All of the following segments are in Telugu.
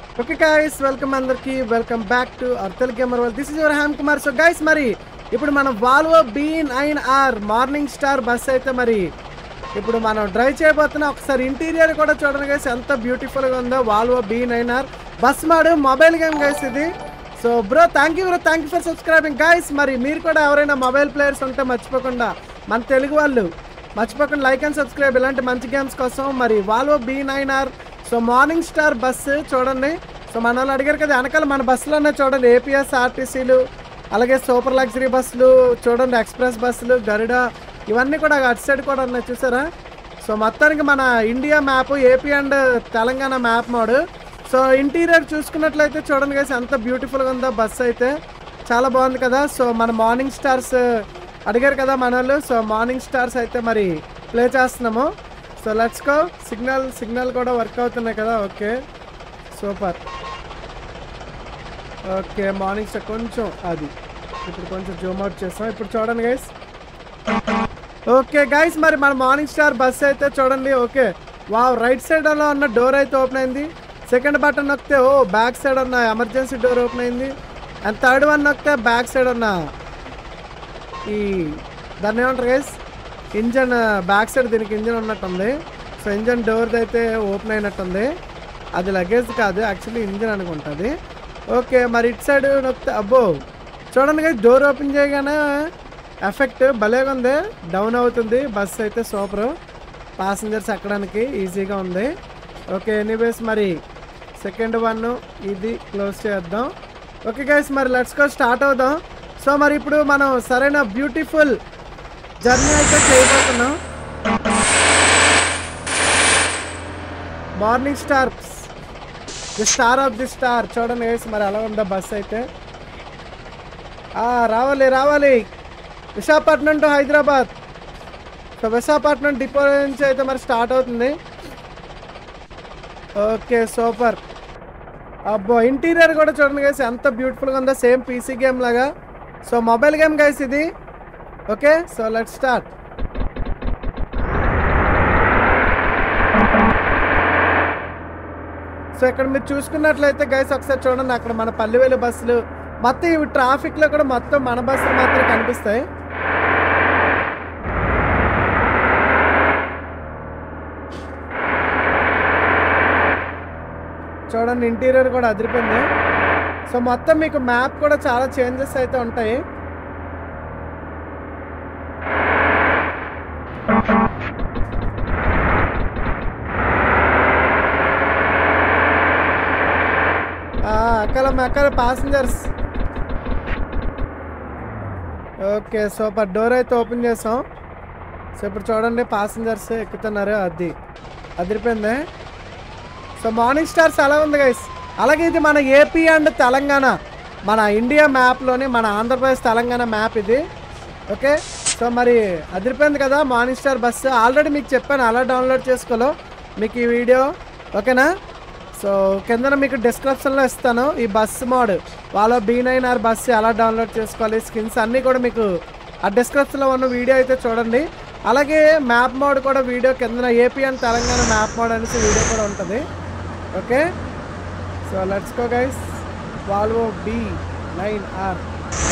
ఓకే గైస్ వెల్కమ్ అందరికి వెల్కమ్ బ్యాక్ టు అర్తల్ గేమర్ వల్ దిస్ ఇస్ యువర్ హ్యామ్ కుమార్ సో గైస్ మరి ఇప్పుడు మనం Volvo B nine R morning star bus అయితే మరి ఇప్పుడు మనం డ్రైవ్ చేయబోతున్నా ఒకసారి ఇంటీరియర్ కూడా చూడండి గైస్ ఎంత బ్యూటిఫుల్గా ఉందో Volvo B nine R bus mod mobile game guys ఇది so bro thank you bro thank you for subscribing guys మరి మీరు కూడా ఎవరైనా మొబైల్ ప్లేయర్స్ ఉంటే మర్చిపోకుండా మన తెలుగు వాళ్ళు మర్చిపోకుండా లైక్ అండ్ సబ్స్క్రైబ్ ఇలాంటి మంచి గేమ్స్ కోసం మరి Volvo B nine R so morning star bus చూడండి సో మన వాళ్ళు అడిగారు కదా వెనకాల మన బస్సులోనే చూడండి ఏపీఎస్ ఆర్టీసీలు అలాగే సూపర్ లగ్జరీ బస్సులు చూడండి ఎక్స్ప్రెస్ బస్సులు గరుడ ఇవన్నీ కూడా అటు సైడ్ కూడా ఉన్నాయి చూసారా సో మొత్తానికి మన India map AP and Telangana map mod so interior చూసుకున్నట్లయితే చూడండి guys ఎంత బ్యూటిఫుల్గా ఉందో బస్సు అయితే చాలా బాగుంది కదా సో మన మార్నింగ్ స్టార్స్ అడిగారు కదా మన వాళ్ళు సో మార్నింగ్ స్టార్స్ అయితే మరి ప్లే చేస్తున్నాము so let's go signal signal కూడా వర్క్ అవుతున్నాయి కదా okay super okay morning star కొంచెం అది ఇప్పుడు కొంచెం జూమ్ అవుట్ చేస్తాం ఇప్పుడు చూడండి గైస్ ఓకే గైస్ మరి మన మార్నింగ్ స్టార్ బస్ అయితే చూడండి ఓకే వావ్ రైట్ సైడ్ లో ఉన్న డోర్ అయితే ఓపెన్ అయింది సెకండ్ బటన్ నొక్కితే ఓ బ్యాక్ సైడ్ ఉన్న ఎమర్జెన్సీ డోర్ ఓపెన్ అయింది అండ్ థర్డ్ వన్ నొక్కితే బ్యాక్ సైడ్ ఉన్న ఈ దాన్ని ఏమంటారు గైస్ ఇంజన్ బ్యాక్ సైడ్ దీనికి ఇంజన్ ఉన్నట్టుంది సో ఇంజన్ డోర్ది అయితే ఓపెన్ అయినట్టుంది అది లగేజ్ కాదు యాక్చువల్లీ ఇంజన్ అనుకుంటుంది ఓకే మరి ఇటు సైడ్ నొక్కితే అబ్బో చూడండి కదా డోర్ ఓపెన్ చేయగానే ఎఫెక్ట్ భలేగా ఉంది డౌన్ అవుతుంది బస్ అయితే సూపర్ పాసింజర్స్ ఎక్కడానికి ఈజీగా ఉంది ఓకే ఎనీవేస్ మరి సెకండ్ వన్ ఇది క్లోజ్ చేద్దాం ఓకే గైస్ మరి లెట్స్ గో స్టార్ట్ అవుదాం సో మరి ఇప్పుడు మనం సరైన బ్యూటిఫుల్ జర్నీ అయితే చేయబోతున్నాం morning star the star of the star చూడండి గైస్ మరి ఎలా ఉందో బస్ అయితే ఆ, రావాలి రావాలి Visakhapatnam to Hyderabad so Visakhapatnam depot నుంచి అయితే మరి స్టార్ట్ అవుతుంది ఓకే సూపర్ అబ్బో ఇంటీరియర్ కూడా చూడండి గైస్ ఎంత బ్యూటిఫుల్గా ఉందో సేమ్ పీసీ గేమ్ లాగా సో మొబైల్ గేమ్ గైస్ ఇది okay so let start so ఇక్కడ మీరు చూసుకున్నట్లయితే గైస్ ఒకసారి చూడండి అక్కడ మన పల్లెవేలు బస్సులు మొత్తం ఇవి ట్రాఫిక్లో కూడా మొత్తం మన బస్సులు మాత్రం కనిపిస్తాయి చూడండి ఇంటీరియర్ కూడా అదిరిపోయింది సో మొత్తం మీకు మ్యాప్ కూడా చాలా చేంజెస్ అయితే ఉంటాయి ఆ, అక్కడ అక్కడ పాసింజర్స్ ఓకే సూపర్ డోర్ అయితే ఓపెన్ చేసాం సో ఇప్పుడు చూడండి పాసింజర్స్ ఎక్కుతున్నారు అది అదిరిపోయింది సో మార్నింగ్ స్టార్స్ అలా ఉంది గైస్ అలాగే ఇది మన ఏపీ అండ్ తెలంగాణ మన ఇండియా మ్యాప్లోని మన ఆంధ్రప్రదేశ్ తెలంగాణ మ్యాప్ ఇది ఓకే సో మరి అదిరిపోయింది కదా మార్నింగ్ స్టార్ బస్సు ఆల్రెడీ మీకు చెప్పాను అలా డౌన్లోడ్ చేసుకోలో మీకు ఈ వీడియో ఓకేనా సో కిందన మీకు డిస్క్రిప్షన్లో ఇస్తాను ఈ బస్సు మోడ్ వాళ్ళ బీ నైన్ ఆర్ బస్సు ఎలా డౌన్లోడ్ చేసుకోవాలి స్కిన్స్ అన్నీ కూడా మీకు ఆ డిస్క్రిప్షన్లో ఉన్న వీడియో అయితే చూడండి అలాగే మ్యాప్ మోడ్ కూడా వీడియో కిందన AP and Telangana map mod అనేసి వీడియో కూడా ఉంటుంది okay so let's go guys Volvo B nine R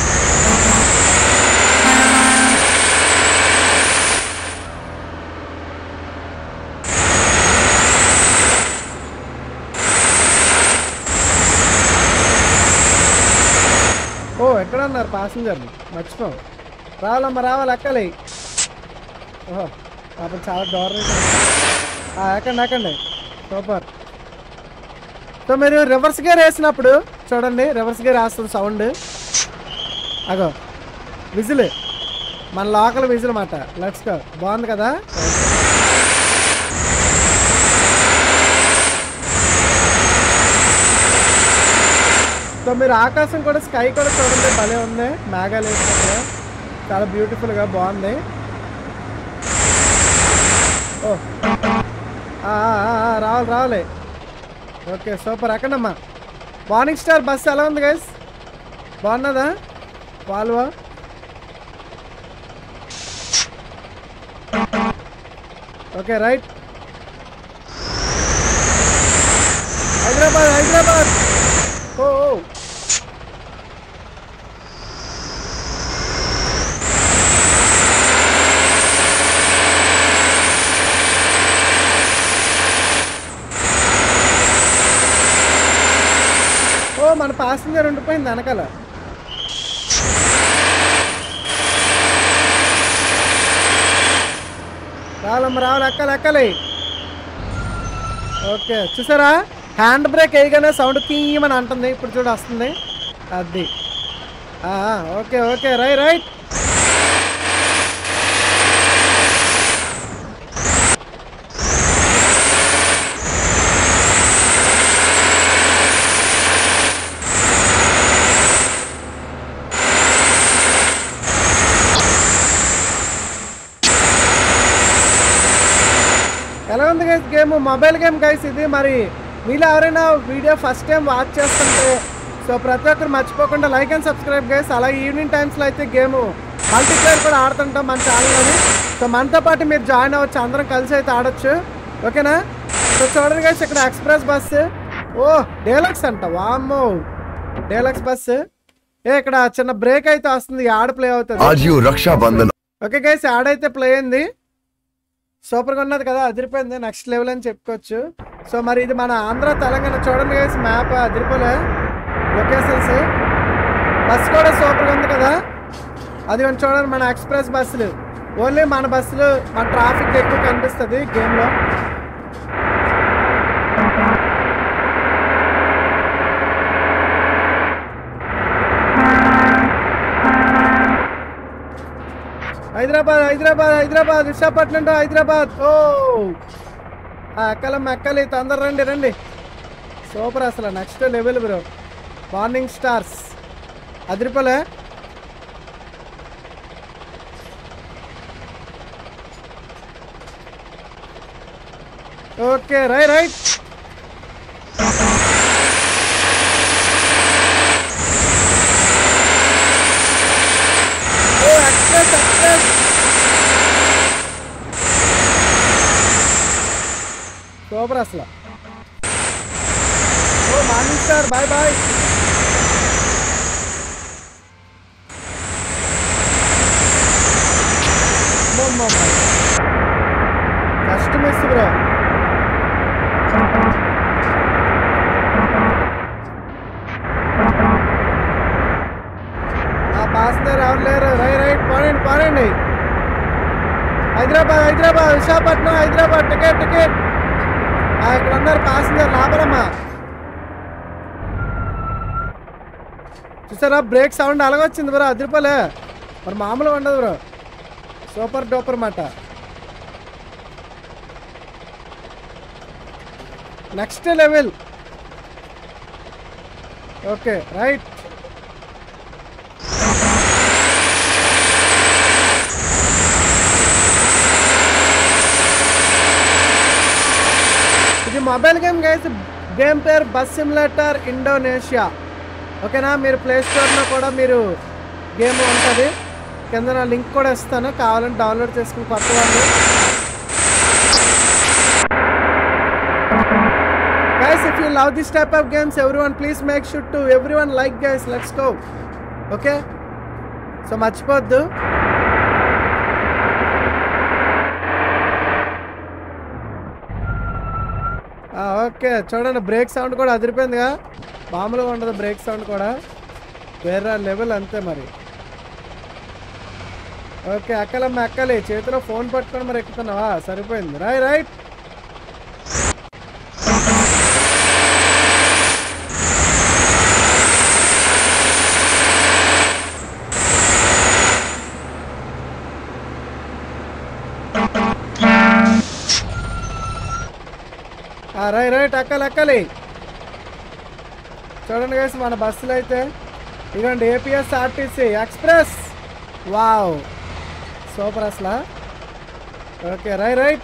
ఓ ఎక్కడ ఉన్నారు ప్యాసింజర్లు మర్చిపోం రావాలమ్మా రావాలి ఎక్కాలి ఓహో పాపం చాలా దారుణంగా ఆ, ఎక్కండి ఎక్కండి సూపర్ సో మీరు రివర్స్ గేర్ వేసినప్పుడు చూడండి రివర్స్ గేర్ వేస్తుంది సౌండ్ అగో విజిల్ మన లోకల్ విజిల్ మాట లెట్స్ గో బాగుంది కదా సో మీరు ఆకాశం కూడా స్కై కూడా చూడండి భలే ఉంది మేఘాలు వేసినప్పుడు చాలా బ్యూటిఫుల్గా బాగుంది ఓ ఆ, ఆ, ఆ, ఆ, రావాలి రావాలి ఓకే సూపర్ ఎక్కడమ్మా మార్నింగ్ స్టార్ బస్ ఎలా ఉంది గైస్ బాగున్నదా Volvo okay right Hyderabad Hyderabad ఓ ఓ. ఓ మన పాసింజర్ ఉండిపోయింది వెనకాల రావాలమ్మ రావాలి ఎక్కాలి ఎక్కాలి ఓకే చూసారా హ్యాండ్ బ్రేక్ వేయగానే సౌండ్ కీమని అంటుంది ఇప్పుడు చూడు వస్తుంది అది ఆ, ఆ, ఓకే ఓకే రై రైట్ ఎలా ఉంది guys game mobile game guys ఇది మరి మీలో ఎవరైనా వీడియో ఫస్ట్ టైం వాచ్ చేస్తుంటే సో ప్రతి ఒక్కరు మర్చిపోకుండా లైక్ అండ్ సబ్స్క్రైబ్ గైస్ అలాగే ఈవినింగ్ టైమ్స్లో అయితే గేమ్ మల్టీప్లేయర్ కూడా ఆడుతుంటాం మన ఛానల్లోని సో మనతో పాటు మీరు జాయిన్ అవ్వచ్చు అందరం కలిసి అయితే ఆడొచ్చు ఓకేనా సో చూడండి గైస్ ఇక్కడ ఎక్స్ప్రెస్ బస్సు ఓ డేలక్స్ అంట వామ్మో డేలక్స్ బస్సు ఏ ఇక్కడ చిన్న బ్రేక్ అయితే వస్తుంది యాడ్ ప్లే అవుతుంది आज यू रक्षाबंधन ఓకే గైస్ యాడ్ అయితే ప్లే అయింది సూపర్గా ఉన్నది కదా అదిరిపోయింది నెక్స్ట్ లెవెల్ అని చెప్పుకోవచ్చు సో మరి ఇది మన ఆంధ్ర తెలంగాణ చూడండి గైస్ మ్యాప్ అదిరిపోలే లొకేషన్స్ బస్ కూడా సూపర్గా ఉంది కదా అది కొంచెం చూడండి మన ఎక్స్ప్రెస్ బస్సులు ఓన్లీ మన బస్సులు మన ట్రాఫిక్ ఎక్కువ కనిపిస్తుంది గేమ్లో హైదరాబాద్ హైదరాబాద్ హైదరాబాద్ విశాఖపట్నం టు హైదరాబాద్ ఓ ఆ, ఎక్కలమ్మ ఎక్కలి తొందర రండి రండి సూపర్ అసలు next level bro morning stars అదిరిపోలే ఓకే రై రైట్ ఓ ఎక్స్ప్రెస్ ఎక్స్ప్రెస్ సూపర్ అసలు oh morning star boy boy first miss bro ఆ పాసింజర్ ఎవరు లేరు రై రైట్ పోనండి పోనండి హైదరాబాద్ హైదరాబాద్ విశాఖపట్నం హైదరాబాద్ టికెట్ టికెట్ ఆ, ఇక్కడ ఉన్నారు పాసింజర్ లాభరమ్మా చూసారా బ్రేక్ సౌండ్ అలాగొచ్చింది బ్రో అదిరిపోలే మరి మామూలుగా ఉండదు బ్రో సూపర్ డూపర్ మాట నెక్స్ట్ లెవెల్ ఓకే రైట్ ఇది మొబైల్ గేమ్ గైస్ గేమ్ పేరు బస్ సిమ్యులేటర్ ఇండోనేషియా ఓకేనా మీరు ప్లే స్టోర్లో కూడా మీరు గేమ్ ఉంటుంది కింద నా లింక్ కూడా ఇస్తాను కావాలంటే డౌన్లోడ్ చేసుకుని కొత్త వాళ్ళు guys if you love this type of games every one please make sure to every one like guys let's go okay so మర్చిపోద్దు ఆ, ఓకే చూడండి బ్రేక్ సౌండ్ కూడా అదిరిపోయిందిగా మామూలుగా ఉండదు బ్రేక్ సౌండ్ కూడా వేరే లెవెల్ అంతే మరి ఓకే అక్కలమ్మ అక్కలే చేతిలో ఫోన్ పట్టుకొని మరి ఎక్కుతున్నావా సరిపోయింది రాయ్ రైట్ ఆ, రైట్ రైట్ అక్కలు అక్కలి చూడండి గైస్ మన బస్సులు అయితే ఇదిగోండి APS RTC express wow super అసలు ఓకే రై రైట్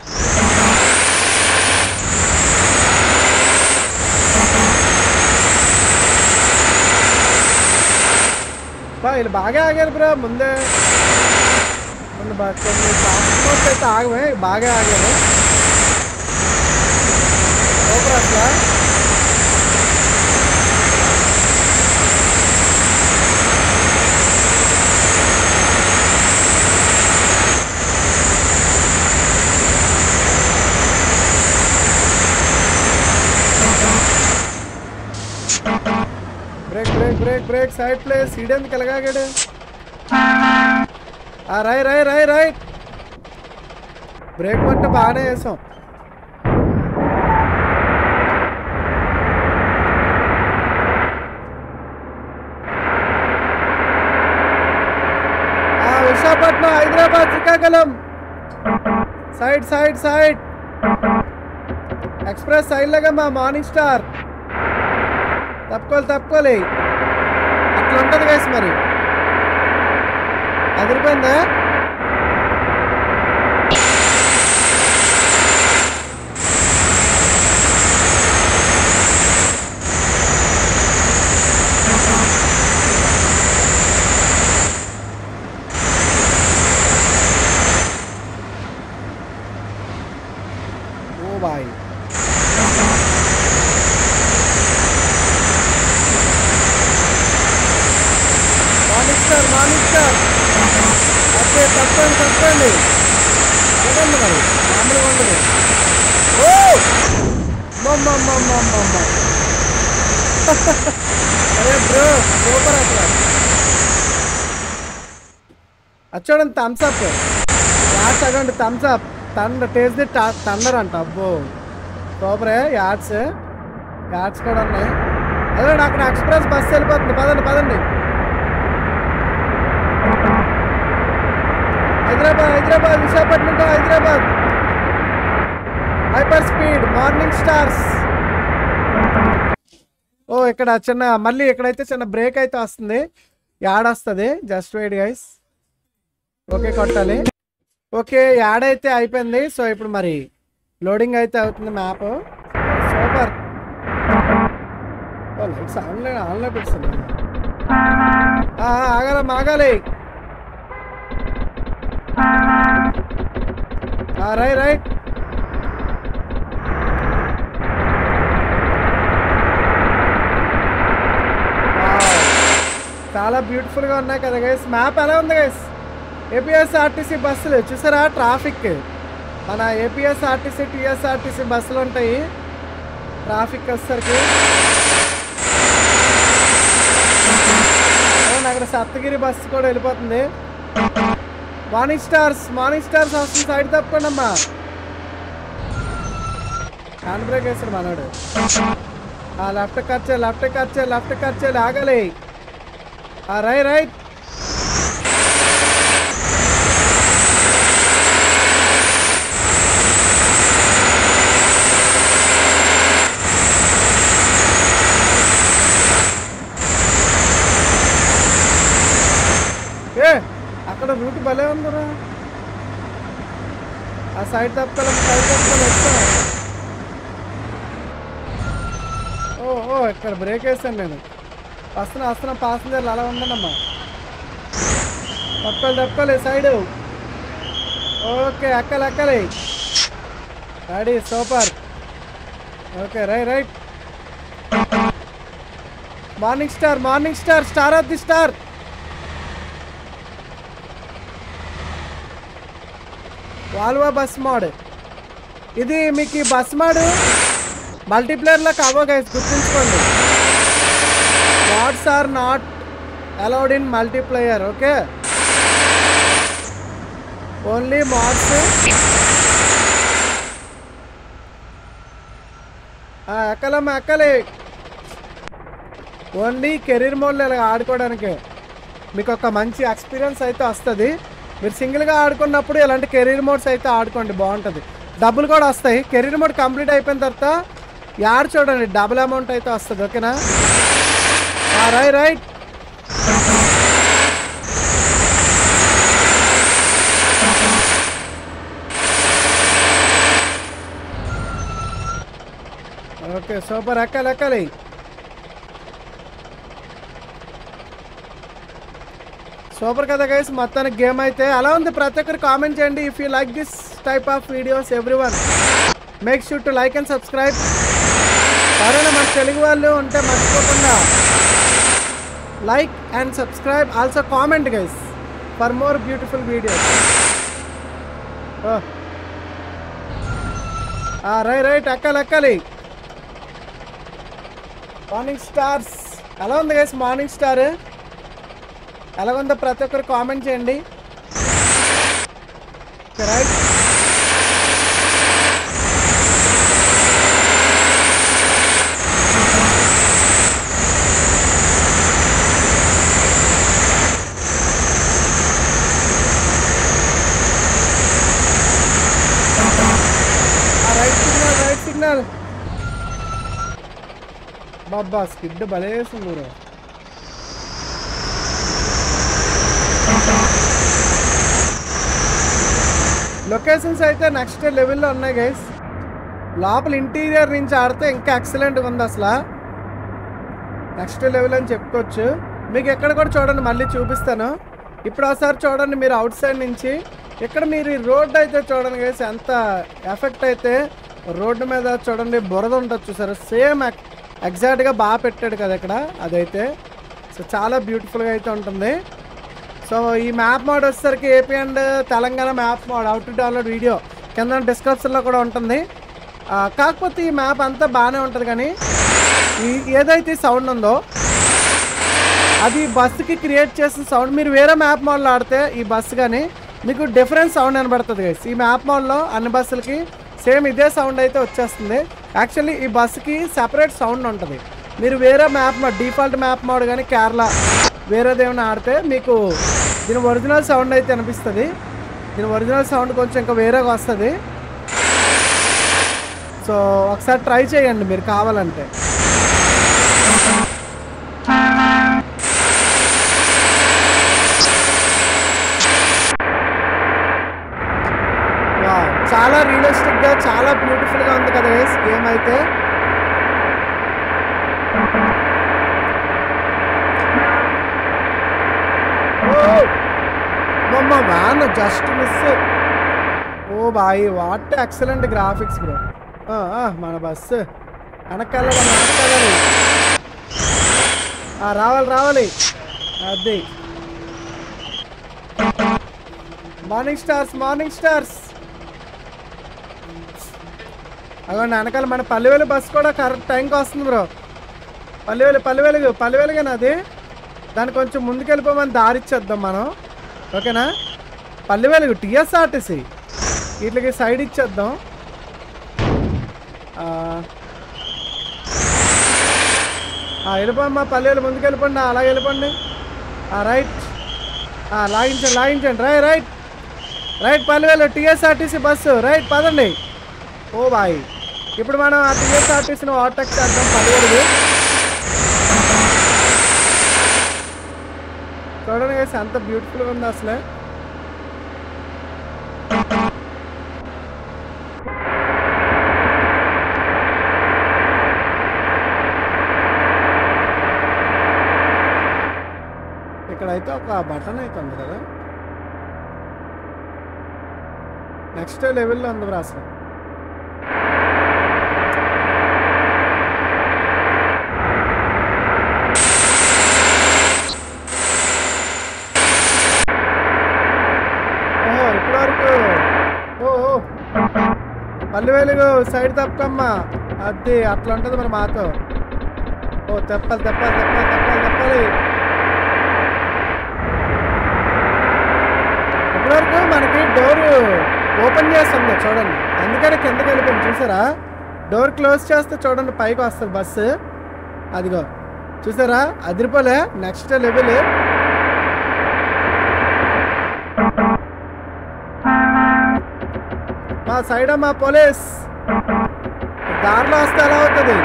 బా వీళ్ళు బాగా ఆగారు బ్రో ముందే ముందు బా- కొన్ని ట్రాన్స్పోర్ట్ అయితే ఆగమే బాగా ఆగారు సూపర్ అసలు brake brake brake side place సీడెందుకు ఎలాగాడు ఆ రై రై రై రైట్ బ్రేక్ పట్టు బాగానే వేసాం ఆ, Visakhapatnam Hyderabad Srikakulam side side side express side లాగా మా మార్నింగ్ స్టార్ తప్పుకోవాలి తప్పుకోలే అట్లా ఉంటుంది వేసి మరి అదిరిపోయిందా oh boy morning star morning star okay తప్పండి తప్పండి చూడండి మరి మామూలుగా ఉండదు ఓ మమ్మమ్మమ్మమ్మమ్మ అరే బ్రో సూపర్ అసలు అది చూడండి థమ్స్ అప్ యాడ్స్ అగండి థమ్స్ అప్ తండ టేస్ట్ ది తండర్ అంట అబ్బో సూపరే యాడ్స్ యాడ్స్ కూడా ఉన్నాయి అదే అక్కడ ఎక్స్ప్రెస్ బస్సు వెళ్ళిపోతుంది పదండి పదండి Hyderabad Hyderabad Visakhapatnam to Hyderabad hyper speed morning stars ఓ ఇక్కడ చిన్న మళ్ళీ ఇక్కడైతే చిన్న బ్రేక్ అయితే వస్తుంది యాడ్ వస్తుంది జస్ట్ వెయిట్ గైస్ ఓకే కొట్టాలి ఓకే యాడ్ అయితే అయిపోయింది సో ఇప్పుడు మరి లోడింగ్ అయితే అవుతుంది map super lights online online పెట్టింది ఆగాలి ఆగాలి రైట్ రైట్ చాలా బ్యూటిఫుల్గా ఉన్నాయి కదా గైస్ మ్యాప్ ఎలా ఉంది గైస్ ఏపీఎస్ఆర్టీసీ బస్సులు చూసారా ట్రాఫిక్ మన ఏపీఎస్ఆర్టీసీ టీఎస్ఆర్టీసీ బస్సులు ఉంటాయి ట్రాఫిక్ వచ్చేసరికి అవును, అక్కడ సప్తగిరి బస్సు కూడా వెళ్ళిపోతుంది మార్నింగ్ స్టార్స్ మార్నింగ్ స్టార్స్ వస్తుంది సైడ్ తప్పకుండా అమ్మా హ్యాండ్ బ్రేక్ వేస్తాడు మనోడు ఆ లెఫ్ట్ ఖర్చే లెఫ్ట్ ఖర్చే లెఫ్ట్ ఖర్చే ఆగాలి ఆ రై రైట్ ఏ అక్కడ రూట్ భలే ఉందిరా ఆ సైడ్ తప్పుకోవాలి సైడ్ తప్పుకోవాలి వచ్చా ఓ ఓ ఇక్కడ బ్రేక్ వేసాను నేను వస్తున్నా వస్తున్నా పాసింజర్లు అలా ఉందన్నమ్మా తప్పలు తప్పలే సైడ్ ఓకే ఎక్కలు ఎక్కలి ready super okay right right morning star morning star star of the star Volvo bus mod ఇది మీకు ఈ బస్ మోడ్ మల్టీప్లేయర్లో కావో గైస్ గుర్తుంచుకోండి what's are not allowed in multiplayer okay only marks ఎక్కలమ్మ ఎక్కలే ఓన్లీ కెరీర్ మోడ్లో ఇలా ఆడుకోవడానికి మీకు ఒక మంచి ఎక్స్పీరియన్స్ అయితే వస్తుంది మీరు సింగిల్గా ఆడుకున్నప్పుడు ఇలాంటి కెరీర్ మోడ్స్ అయితే ఆడుకోండి బాగుంటుంది డబ్బులు కూడా వస్తాయి కెరీర్ మోడ్ కంప్లీట్ అయిపోయిన తర్వాత యాడ్ చూడండి డబుల్ అమౌంట్ అయితే వస్తుంది ఓకేనా రైట్ రైట్ ఓకే సూపర్ ఎక్కాలి ఎక్కాలి సూపర్ కదా గైస్ మొత్తానికి గేమ్ అయితే అలా ఉంది ప్రతి ఒక్కరు కామెంట్ చేయండి if you like this type of videos every one make sure to like and subscribe ఎవరైనా మన తెలుగు వాళ్ళు ఉంటే మర్చిపోకుండా like and subscribe also comment guys for more beautiful videos రై రైట్ ఎక్కాలి ఎక్కాలి మార్నింగ్ స్టార్స్ ఎలా ఉంది గైస్ మార్నింగ్ స్టార్ ఎలా ఉందో ప్రతి ఒక్కరు కామెంట్ చేయండి right right signal right signal బాబా స్కిడ్ భలేస్తుంది బ్రో లొకేషన్స్ అయితే నెక్స్ట్ లెవెల్లో ఉన్నాయి గైస్ లోపల ఇంటీరియర్ నుంచి ఆడితే ఇంకా ఎక్సలెంట్గా ఉంది అసలు నెక్స్ట్ లెవెల్ అని చెప్పుకోవచ్చు మీకు ఎక్కడ కూడా చూడండి మళ్ళీ చూపిస్తాను ఇప్పుడు ఒకసారి చూడండి మీరు అవుట్ సైడ్ నుంచి ఇక్కడ మీరు ఈ రోడ్ అయితే చూడండి గైస్ ఎంత ఎఫెక్ట్ అయితే రోడ్డు మీద చూడండి బురద ఉంటుంది చూసారు సేమ్ ఎగ్జాక్ట్గా బాగా పెట్టాడు కదా ఇక్కడ అదైతే సో చాలా బ్యూటిఫుల్గా అయితే ఉంటుంది సో ఈ మ్యాప్ మోడ్ వచ్చేసరికి AP and Telangana map mod out to download video కింద డిస్క్రిప్షన్లో కూడా ఉంటుంది ఆ, కాకపోతే ఈ మ్యాప్ అంతా బాగానే ఉంటుంది కానీ ఈ ఏదైతే సౌండ్ ఉందో అది బస్సుకి క్రియేట్ చేసిన సౌండ్ మీరు వేరే మ్యాప్ మోడ్లో ఆడితే ఈ బస్సు కానీ మీకు డిఫరెంట్ సౌండ్ కనబడుతుంది గైస్ ఈ మ్యాప్ మోడ్లో అన్ని బస్సులకి సేమ్ ఇదే సౌండ్ అయితే వచ్చేస్తుంది యాక్చువల్లీ ఈ బస్సుకి సెపరేట్ సౌండ్ ఉంటుంది మీరు వేరే map mod default map mod కానీ కేరళ వేరేది ఏమైనా ఆడితే మీకు దీని ఒరిజినల్ సౌండ్ అయితే అనిపిస్తుంది దీని ఒరిజినల్ సౌండ్ కొంచెం ఇంకా వేరేగా వస్తుంది సో ఒకసారి ట్రై చేయండి మీరు కావాలంటే వావ్, చాలా రియలిస్టిక్ గా చాలా బ్యూటిఫుల్ గా ఉంది కదా గైస్ గేమ్ అయితే మమ్మ van just miss oh boy what excellent graphics bro మన బస్సు వెనకాల వెనకాలి రావాలి రావాలి అది మార్నింగ్ స్టార్స్ మార్నింగ్ స్టార్స్ అగోండి వెనకాల మన పల్లెవేలు బస్ కూడా కరెక్ట్ టైంకి వస్తుంది బ్రో పల్లెవేలు పల్లెవేలుగు పల్లెవేలుగానే అది దాన్ని కొంచెం ముందుకెళ్ళిపోమని దారి ఇచ్చేద్దాం మనం ఓకేనా పల్లెవేలుగు టీఎస్ఆర్టీసీ వీటికి సైడ్ ఇచ్చేద్దాం ఆ, ఆ, వెళ్ళిపోమ్మా పల్లెలు ముందుకు వెళ్ళిపోండి అలా వెళ్ళిపోండి ఆ, రైట్ ఆ, లాగించండి లాగించండి రై రైట్ రైట్ పల్లెలు టీఎస్ఆర్టీసీ బస్సు రైట్ పదండి ఓ బాయ్ ఇప్పుడు మనం ఆ టీఎస్ఆర్టీసీని ఓవర్టేక్ చేద్దాం పల్లెలు చూడండి guys, ఎంత బ్యూటిఫుల్గా ఉంది అసలు ఇక్కడైతే ఒక బటన్ అయితే ఉంది కదా నెక్స్ట్ లెవెల్లో ఉంది బ్రా అసలు ఓహో ఇప్పటి వరకు ఓ ఓ. పల్లె వెలుగు సైడ్ తప్పకమ్మా అది అట్లా ఉంటుంది మరి మాతో ఓ తెప్పాలి తెప్పాలి తెప్పాలి తెప్పాలి తెప్పాలి ఇప్పటివరకు మనకి డోర్ ఓపెన్ చేస్తుంది చూడండి అందుకని కిందకి వెళ్ళిపోయింది చూసారా డోర్ క్లోజ్ చేస్తే చూడండి పైకి వస్తుంది బస్సు అదిగో చూసారా అదిరిపోలే నెక్స్ట్ లెవెల్ మా సైడ్ మా పోలీస్ దారిలో వస్తే ఎలా అవుతుంది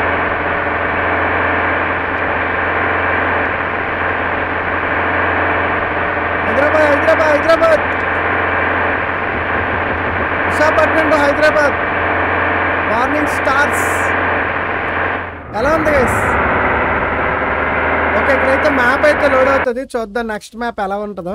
Hyderabad Hyderabad Hyderabad Visakhapatnam to Hyderabad morning stars ఎలా ఉంది గైస్ ఓకే ఇక్కడైతే మ్యాప్ అయితే లోడ్ అవుతుంది చూద్దాం నెక్స్ట్ మ్యాప్ ఎలా ఉంటుందో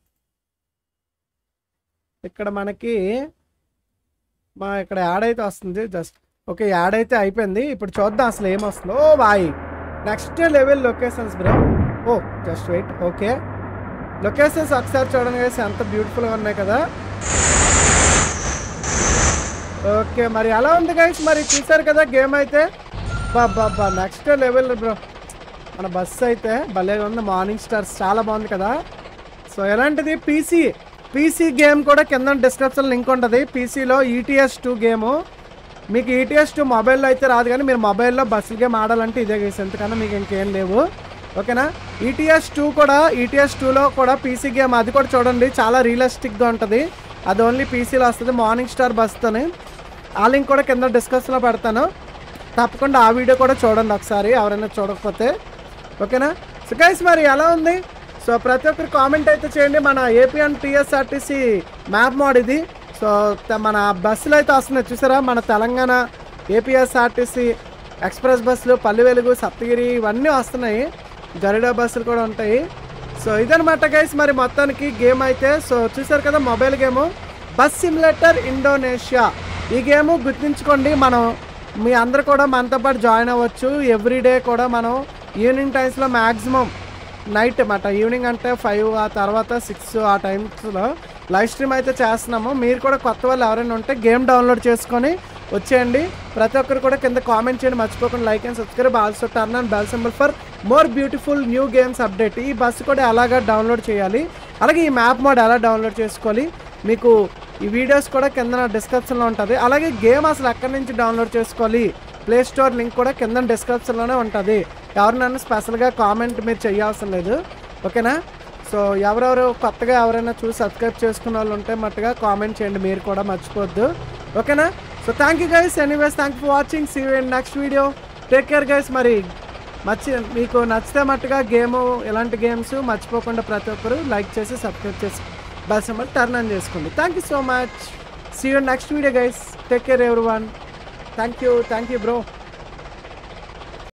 ఇక్కడ మనకి మా ఇక్కడ యాడ్ అయితే వస్తుంది జస్ట్ ఓకే యాడ్ అయితే అయిపోయింది ఇప్పుడు చూద్దాం అసలు ఏం వస్తుందో oh boy next level locations bro ఓ జస్ట్ వెయిట్ ఓకే లొకేషన్స్ ఒకసారి చూడండి guys, ఎంత బ్యూటిఫుల్గా ఉన్నాయి కదా ఓకే మరి ఎలా ఉంది గైస్ మరి చూసారు కదా గేమ్ అయితే బాబా నెక్స్ట్ లెవెల్ బ్రో మన బస్సు అయితే భలే ఉంది మార్నింగ్ స్టార్స్ చాలా బాగుంది కదా సో ఎలాంటిది పీసీ పీసీ గేమ్ కూడా కింద డిస్క్రిప్షన్ లింక్ ఉంటుంది పీసీలో ఈటీఎస్ టూ గేము మీకు ఈటీఎస్ టూ మొబైల్లో అయితే రాదు కానీ మీరు మొబైల్లో బస్సు గేమ్ ఆడాలంటే ఇదే గేస్ ఎందుకన్నా మీకు ఇంకేం లేవు ఓకేనా ఈటీఎస్ టూ కూడా ఈటీఎస్ టూలో కూడా పీసీ గేమ్ అది కూడా చూడండి చాలా రియలిస్టిక్గా ఉంటుంది అది ఓన్లీ పీసీలో వస్తుంది మార్నింగ్ స్టార్ బస్తోని ఆ లింక్ కూడా కింద డిస్కషన్లో పెడతాను తప్పకుండా ఆ వీడియో కూడా చూడండి ఒకసారి ఎవరైనా చూడకపోతే ఓకేనా సో గైస్ మరి ఎలా ఉంది సో ప్రతి ఒక్కరు కామెంట్ అయితే చేయండి మన AP and TSRTC map mod ఇది సో త- మన బస్సులు అయితే వస్తున్నాయి చూసారా మన తెలంగాణ ఏపీఎస్ఆర్టీసీ ఎక్స్ప్రెస్ బస్సులు పల్లి వెలుగు సప్తగిరి ఇవన్నీ వస్తున్నాయి గరుడా బస్సులు కూడా ఉంటాయి సో ఇదనమాట గైస్ మరి మొత్తానికి గేమ్ అయితే సో చూసారు కదా mobile game bus simulator Indonesia ఈ గేమ్ గుర్తుంచుకోండి మనం మీ అందరు కూడా మనతో పాటు జాయిన్ అవ్వచ్చు ఎవ్రీడే కూడా మనం ఈవినింగ్ టైమ్స్లో మ్యాక్సిమం నైట్ అన్నమాట ఈవినింగ్ అంటే ఫైవ్ ఆ తర్వాత సిక్స్ ఆ టైమ్స్లో లైవ్ స్ట్రీమ్ అయితే చేస్తున్నాము మీరు కూడా కొత్త వాళ్ళు ఎవరైనా ఉంటే గేమ్ డౌన్లోడ్ చేసుకొని వచ్చేయండి ప్రతి ఒక్కరు కూడా కింద కామెంట్ చేయండి మర్చిపోకుండా like and subscribe also turn and bell symbol for more beautiful new games update ఈ బస్సు కూడా ఎలాగా డౌన్లోడ్ చేయాలి అలాగే ఈ మ్యాప్ మోడ్ ఎలా డౌన్లోడ్ చేసుకోవాలి మీకు ఈ వీడియోస్ కూడా కింద డిస్క్రిప్షన్లో ఉంటుంది అలాగే గేమ్ అసలు ఎక్కడి నుంచి డౌన్లోడ్ చేసుకోవాలి ప్లే స్టోర్ లింక్ కూడా కింద డిస్క్రిప్షన్లోనే ఉంటుంది ఎవరినైనా స్పెషల్గా కామెంట్ మీరు చేయాల్సిన లేదు ఓకేనా సో ఎవరెవరు కొత్తగా ఎవరైనా చూసి సబ్స్క్రైబ్ చేసుకున్న వాళ్ళు ఉంటే మట్టుగా కామెంట్ చేయండి మీరు కూడా మర్చిపోవద్దు ఓకేనా so thank you guys anyways thank for watching see you in next video take care guys మరి మర్చి మీకు నచ్చితే మట్టుగా గేమ్ ఇలాంటి గేమ్స్ మర్చిపోకుండా ప్రతి ఒక్కరు లైక్ చేసి సబ్స్క్రైబ్ చేసి బస్ నెంబర్ టర్న్ ఆన్ చేసుకోండి thank you so much see you next video guys take care every one thank you thank you bro